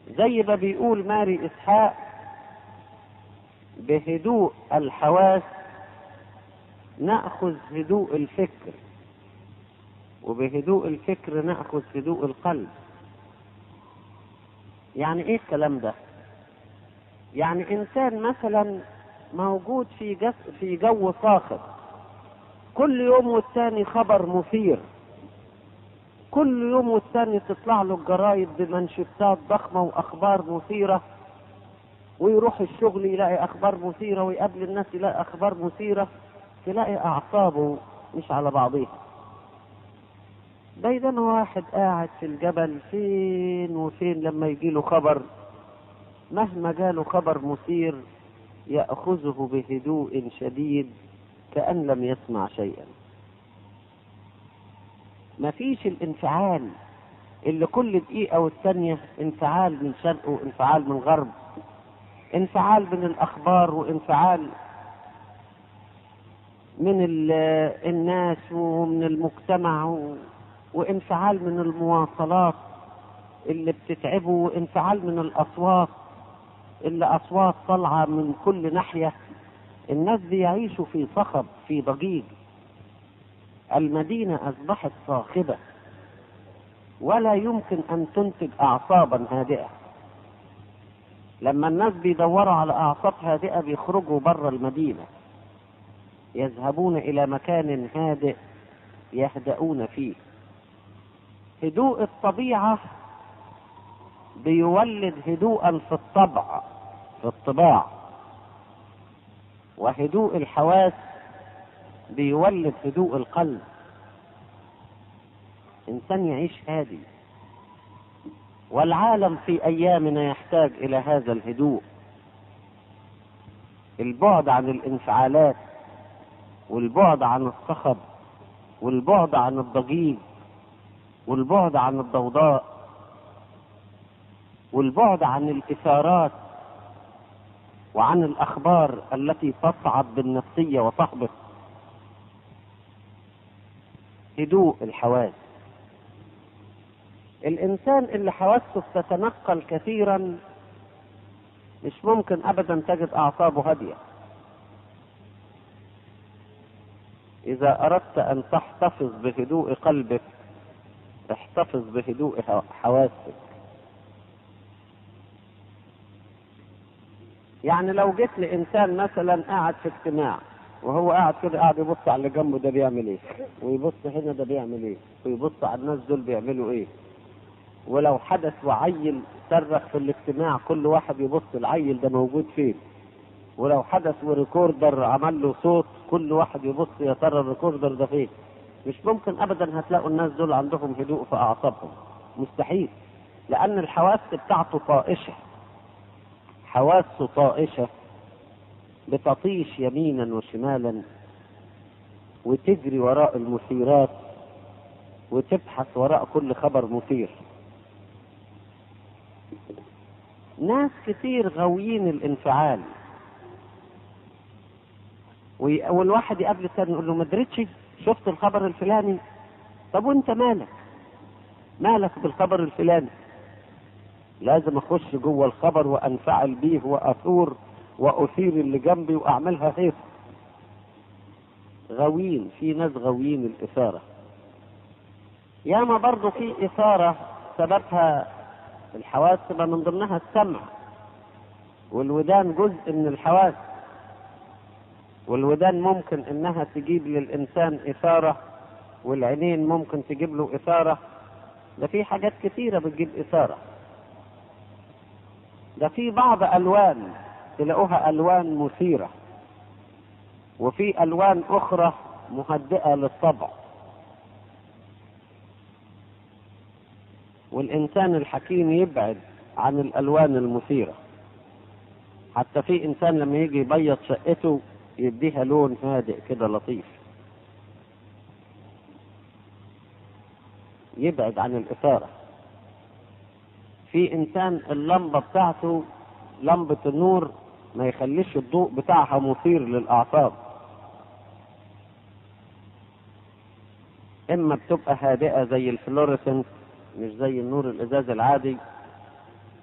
زي ما بيقول ماري اسحاق بهدوء الحواس ناخذ هدوء الفكر وبهدوء الفكر ناخذ هدوء القلب يعني ايه الكلام ده يعني انسان مثلا موجود في جس في جو صاخب كل يوم والتاني خبر مثير كل يوم والتاني تطلع له الجرايد بمنشطات ضخمة وأخبار مثيرة ويروح الشغل يلاقي أخبار مثيرة ويقابل الناس يلاقي أخبار مثيرة تلاقي أعصابه مش على بعضيها بينما واحد قاعد في الجبل فين وفين لما يجي له خبر مهما جاله خبر مثير يأخذه بهدوء شديد كأن لم يسمع شيئا مفيش الانفعال اللي كل دقيقة والثانية انفعال من شرق وانفعال من غرب انفعال من الأخبار وانفعال من الناس ومن المجتمع وانفعال من المواصلات اللي بتتعبه وانفعال من الأصوات اللي أصوات طالعة من كل ناحية الناس بيعيشوا في صخب في ضجيج المدينة أصبحت صاخبة ولا يمكن أن تنتج أعصابا هادئة لما الناس بيدوروا على أعصاب هادئة بيخرجوا بره المدينة يذهبون إلى مكان هادئ يهدؤون فيه هدوء الطبيعة بيولد هدوءا في الطبع في الطباع وهدوء الحواس بيولد هدوء القلب انسان يعيش هادي والعالم في ايامنا يحتاج الى هذا الهدوء البعد عن الانفعالات والبعد عن الصخب والبعد عن الضجيج والبعد عن الضوضاء والبعد عن الاثارات وعن الاخبار التي تصعب بالنفسيه وتهبط هدوء الحواس الانسان اللي حواسه تتنقل كثيرا مش ممكن ابدا تجد اعصابه هاديه اذا اردت ان تحتفظ بهدوء قلبك احتفظ بهدوء حواسك يعني لو جيت لانسان مثلا قاعد في اجتماع وهو قاعد كده قاعد يبص على اللي جنبه ده بيعمل ايه ويبص هنا ده بيعمل ايه ويبص على الناس دول بيعملوا ايه ولو حدث وعيل صرخ في الاجتماع كل واحد يبص العيل ده موجود فين ولو حدث وريكوردر عمل له صوت كل واحد يبص يا ترى الريكوردر ده فين مش ممكن ابدا هتلاقوا الناس دول عندهم هدوء في اعصابهم مستحيل لان الحواس بتاعته طائشه حواسه طائشه بتطيش يمينا وشمالا وتجري وراء المثيرات وتبحث وراء كل خبر مثير ناس كتير غاويين الانفعال والواحد يقابل الثاني يقول له ما دريتش شفت الخبر الفلاني طب وانت مالك مالك بالخبر الفلاني لازم اخش جوه الخبر وانفعل بيه واثور واثير اللي جنبي واعملها هيك غاويين في ناس غاويين الاثاره ياما برضه في اثاره سببها الحواس تبقى من ضمنها السمع والودان جزء من الحواس والودان ممكن انها تجيب للانسان اثاره والعينين ممكن تجيب له اثاره ده في حاجات كثيره بتجيب اثاره ده في بعض الوان تلاقوها الوان مثيره وفي الوان اخرى مهدئه للطبع والانسان الحكيم يبعد عن الالوان المثيره حتى في انسان لما يجي يبيض شقته يديها لون هادئ كده لطيف يبعد عن الاثاره في انسان اللمبه بتاعته لمبه النور ما يخليش الضوء بتاعها مثير للاعصاب اما بتبقى هادئه زي الفلوريسنت مش زي النور الازاز العادي